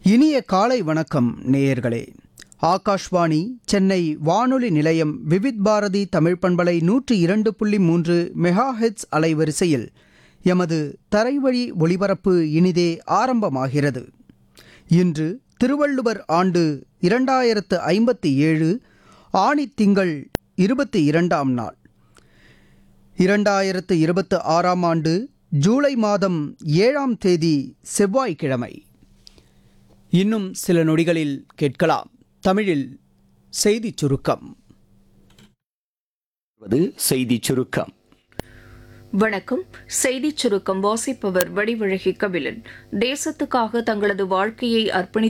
இனிய காலை வணக்கம் நேயர்களே ஆகாஷ்வாணி சென்னை வானொலி நிலையம் விவித் பாரதி தமிழ் பண்பலை நூற்றி இரண்டு புள்ளி மூன்று மெகா ஹெட்ஸ் அலைவரிசையில் எமது தரைவழி ஒளிபரப்பு இனிதே ஆரம்பமாகிறது இன்று திருவள்ளுவர் ஆண்டு இரண்டாயிரத்து ஐம்பத்தி ஏழு ஆணித் திங்கள் இருபத்தி இரண்டாம் நாள் இரண்டாயிரத்து இருபத்து ஆறாம் ஆண்டு ஜூலை மாதம் ஏழாம் தேதி செவ்வாய்க்கிழமை இன்னும் சில நொடிகளில் கேட்கலாம் தமிழில் செய்திச் சுருக்கம் வருவது செய்திச் சுருக்கம் வணக்கம் செய்திச் சுருக்கம் வாசிப்பவர் வடிவழகி கபிலன் தேசத்துக்காக தங்களது வாழ்க்கையை அர்ப்பணி